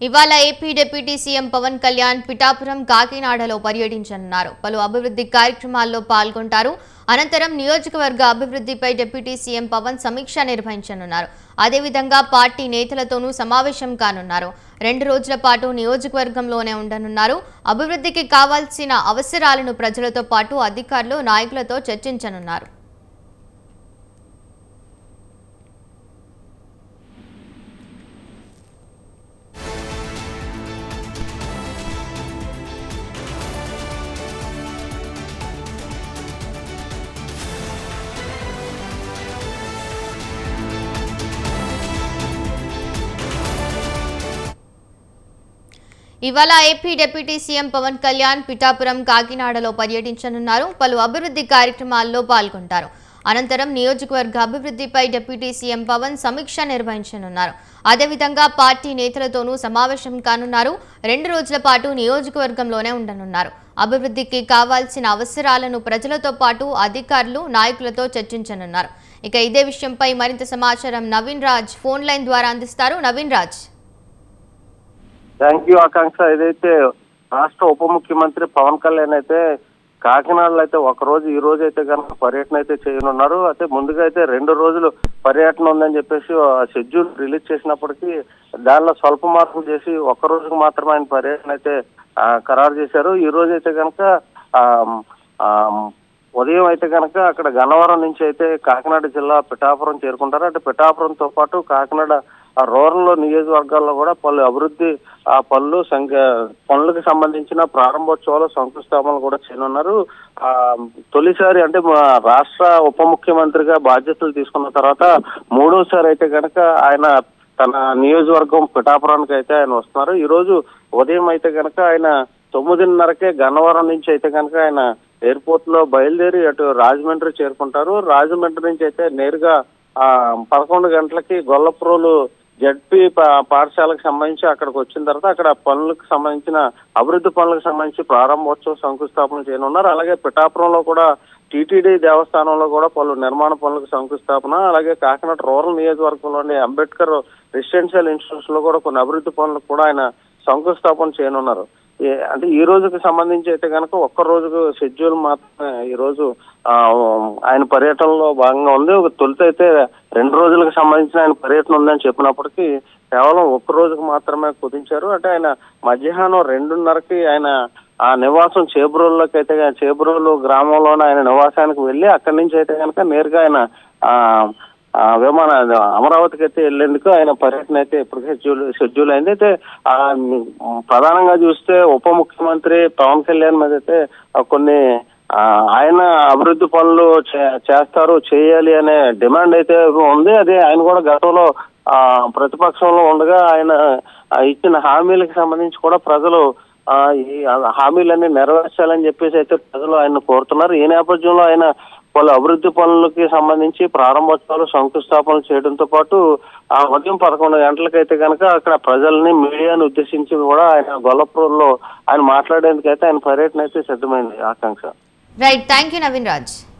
ఇవాళ AP deputy CM Pawan Kalyan Pithapuram కాకినాడలో పర్యటించనున్నారు పలు అభివృద్ధి కార్యక్రమాల్లో పాల్గొంటారు అనంతరం నియోజకవర్గ అభివృద్ధిపై డిప్యూటీ సీఎం పవన్ సమీక్ష నిర్వహించనున్నారు అదేవిధంగా పార్టీ నేతలతోనూ సమావేశం కానున్నారు రెండు రోజుల పాటు నియోజకవర్గంలోనే ఉండనున్నారు అభివృద్ధికి కావాల్సిన అవసరాలను ప్రజలతో పాటు అధికారులు నాయకులతో చర్చించనున్నారు ఇవాళ AP deputy CM Pawan Kalyan Pithapuram కాకినాడలో పర్యటించనున్నారు పలు అభివృద్ధి కార్యక్రమాల్లో పాల్గొంటారు అనంతరం నియోజకవర్గ అభివృద్ధిపై డిప్యూటీ సీఎం పవన్ సమీక్ష నిర్వహించనున్నారు అదేవిధంగా పార్టీ నేతలతోనూ సమావేశం కానున్నారు రెండు రోజుల పాటు నియోజకవర్గంలోనే ఉండనున్నారు అభివృద్ధికి కావాల్సిన అవసరాలను ప్రజలతో పాటు అధికారులు నాయకులతో చర్చించనున్నారు ఇక ఇదే విషయంపై మరింత సమాచారం నవీన్ రాజ్ ఫోన్ లైన్ ద్వారా అందిస్తారు నవీన్ రాజ్ థ్యాంక్ యూ ఆకాంక్ష ఏదైతే రాష్ట్ర ఉప ముఖ్యమంత్రి పవన్ కళ్యాణ్ అయితే కాకినాడలో అయితే ఒక రోజు ఈ రోజు అయితే కనుక పర్యటన అయితే చేయనున్నారు అయితే ముందుగా అయితే రెండు రోజులు పర్యటన ఉందని చెప్పేసి షెడ్యూల్ రిలీజ్ చేసినప్పటికీ దానిలో స్వల్ప మార్పులు చేసి ఒక్క రోజుకు మాత్రమే ఆయన పర్యటన అయితే ఆ, ఖరారు చేశారు ఈ రోజు అయితే కనుక ఆ, ఆ, ఉదయం అయితే కనుక అక్కడ గన్నవరం నుంచి అయితే కాకినాడ జిల్లా పిఠాపురం చేరుకుంటారు అంటే పిఠాపురంతో పాటు కాకినాడ ఆ రూరల్ నియోజకవర్గాల్లో కూడా పలు అభివృద్ధి ఆ పనులు సంఖ్య పనులకు సంబంధించిన ప్రారంభోత్సవాలు శంకుస్థాపనలు కూడా చేయనున్నారు ఆ తొలిసారి అంటే మా రాష్ట్ర ఉప ముఖ్యమంత్రిగా బాధ్యతలు తీసుకున్న తర్వాత మూడోసారి అయితే కనుక ఆయన తన నియోజకవర్గం పిఠాపురానికి అయితే ఆయన వస్తున్నారు ఈ రోజు ఉదయం అయితే కనుక ఆయన తొమ్మిదిన్నరకే గన్నవరం నుంచి అయితే కనుక ఆయన ఎయిర్పోర్ట్ లో బయలుదేరి అటు రాజమండ్రి చేరుకుంటారు రాజమండ్రి నుంచి అయితే నేరుగా ఆ పదకొండు గంటలకి గొల్లప్రోలు జడ్పీ పా- పాఠశాలకు సంబంధించి అక్కడికి వచ్చిన తర్వాత అక్కడ పనులకు సంబంధించిన అభివృద్ధి పనులకు సంబంధించి ప్రారంభోత్సవ శంకుస్థాపన చేయనున్నారు అలాగే పిఠాపురంలో కూడా టీటీడీ దేవస్థానంలో కూడా పలు నిర్మాణ పనులకు శంకుస్థాపన అలాగే కాకినాడ రూరల్ నియోజకవర్గంలోని అంబేద్కర్ రెసిడెన్షియల్ ఇన్స్టిట్యూట్స్ లో కూడా కొన్ని అభివృద్ధి పనులకు కూడా ఆయన శంకుస్థాపన చేయనున్నారు ఏ- అంటే ఈ రోజుకి సంబంధించి అయితే కనుక ఒక్క రోజుకు షెడ్యూల్ మాత్రమే ఈ రోజు ఆ, ఆయన పర్యటనలో భాగంగా ఉంది ఒక తొలుత అయితే రెండు రోజులకు సంబంధించిన ఆయన పర్యటన ఉందని చెప్పినప్పటికీ కేవలం ఒక్క రోజుకు మాత్రమే కుదించారు అంటే ఆయన మధ్యాహ్నం రెండున్నరకి ఆయన ఆ నివాసం చేబ్రోల్లోకి అయితే చేబ్రోలు గ్రామంలోనే ఆయన నివాసానికి వెళ్ళి అక్కడి నుంచి అయితే కనుక నేరుగా ఆయన ఆ ఆ విమాన అమరావతికి అయితే వెళ్లేందుకు ఆయన పర్యటన అయితే ఇప్పటికే షెడ్యూల్ షెడ్యూల్ అయింది అయితే ఆ మ్, ప్రధానంగా చూస్తే ఉప ముఖ్యమంత్రి పవన్ కళ్యాణ్ మీద అయితే ఆ, కొన్ని ఆ, ఆయన అభివృద్ధి పనులు చే- చేస్తారు చేయాలి అనే డిమాండ్ అయితే ఉంది అదే ఆయన కూడా గతంలో ఆ ప్రతిపక్షంలో ఉండగా ఆయన ఆ, ఇచ్చిన హామీలకు సంబంధించి కూడా ప్రజలు ఆ ఈ హామీలన్నీ నెరవేర్చాలని చెప్పేసి అయితే ప్రజలు ఆయన కోరుతున్నారు ఈ నేపథ్యంలో ఆయన పలు అభివృద్ధి పనులకి సంబంధించి ప్రారంభోత్సవాలు శంకుస్థాపనలు చేయడంతో పాటు ఆ ఉదయం పదకొండు గంటలకైతే కనుక అక్కడ ప్రజల్ని మీడియాను ఉద్దేశించి కూడా ఆయన గొల్లపూర్లో ఆయన మాట్లాడేందుకైతే ఆయన పర్యటన అయితే సిద్ధమైంది Akanksha right thank you Naveen Raj